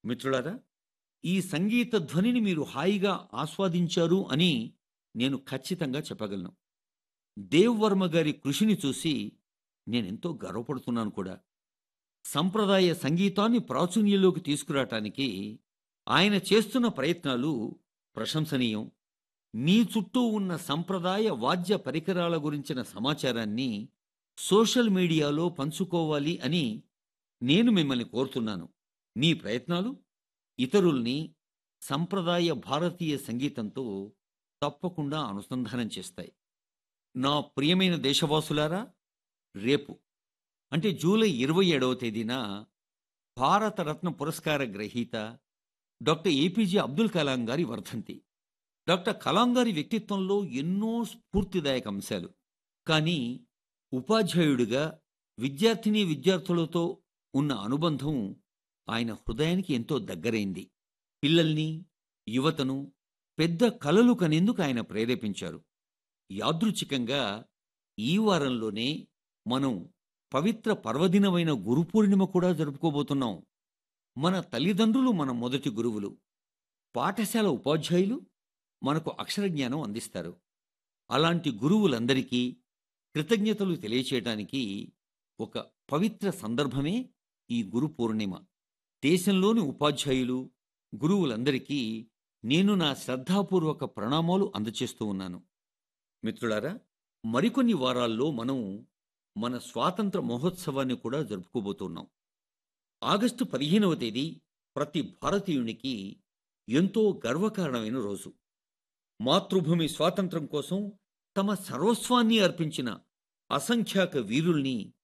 మిత్రులారా ఈ సంగీత ధ్వనిని మీరు హాయిగా ఆస్వాదించారు అని నేను ఖచ్చితంగా చెప్పగలను దేవ్ వర్మ గారి కృషిని చూసి నేనెంతో గర్వపడుతున్నాను కూడా సంప్రదాయ సంగీతాన్ని ప్రాచుర్యంలోకి తీసుకురావటానికి ఆయన చేస్తున్న ప్రయత్నాలు ప్రశంసనీయం మీ చుట్టూ ఉన్న సంప్రదాయ వాద్య పరికరాల గురించిన సమాచారాన్ని సోషల్ మీడియాలో పంచుకోవాలి అని నేను మిమ్మల్ని కోరుతున్నాను మీ ప్రయత్నాలు ఇతరుల్ని సంప్రదాయ భారతీయ సంగీతంతో తప్పకుండా అనుసంధానం చేస్తాయి నా ప్రియమైన దేశవాసులారా రేపు అంటే జూలై ఇరవై ఏడవ తేదీన భారతరత్న పురస్కార గ్రహీత డాక్టర్ ఏపీజే అబ్దుల్ కలాం గారి వర్ధంతి డాక్టర్ కలాం గారి వ్యక్తిత్వంలో ఎన్నో స్ఫూర్తిదాయక అంశాలు కానీ ఉపాధ్యాయుడిగా విద్యార్థిని విద్యార్థులతో ఉన్న అనుబంధం ఆయన హృదయానికి ఎంతో దగ్గరైంది పిల్లల్ని యువతను పెద్ద కలలు కనేందుకు ఆయన ప్రేరేపించారు యాదృచ్ఛికంగా ఈ వారంలోనే మనం పవిత్ర పర్వదినమైన గురు పూర్ణిమ కూడా జరుపుకోబోతున్నాం మన తల్లిదండ్రులు మన మొదటి గురువులు పాఠశాల ఉపాధ్యాయులు మనకు అక్షర జ్ఞానం అందిస్తారు అలాంటి గురువులందరికీ కృతజ్ఞతలు తెలియచేయటానికి ఒక పవిత్ర సందర్భమే ఈ గురు పూర్ణిమ దేశంలోని ఉపాధ్యాయులు గురువులందరికీ నేను నా శ్రద్ధాపూర్వక ప్రణామాలు అందచేస్తూ ఉన్నాను మిత్రులారా మరికొన్ని వారాల్లో మనం మన స్వాతంత్ర మహోత్సవాన్ని కూడా జరుపుకోబోతున్నాం ఆగస్టు పదిహేనవ తేదీ ప్రతి భారతీయునికి ఎంతో గర్వకారణమైన రోజు మాతృభూమి స్వాతంత్రం కోసం తమ సర్వస్వాన్ని అర్పించిన అసంఖ్యాక వీరుల్ని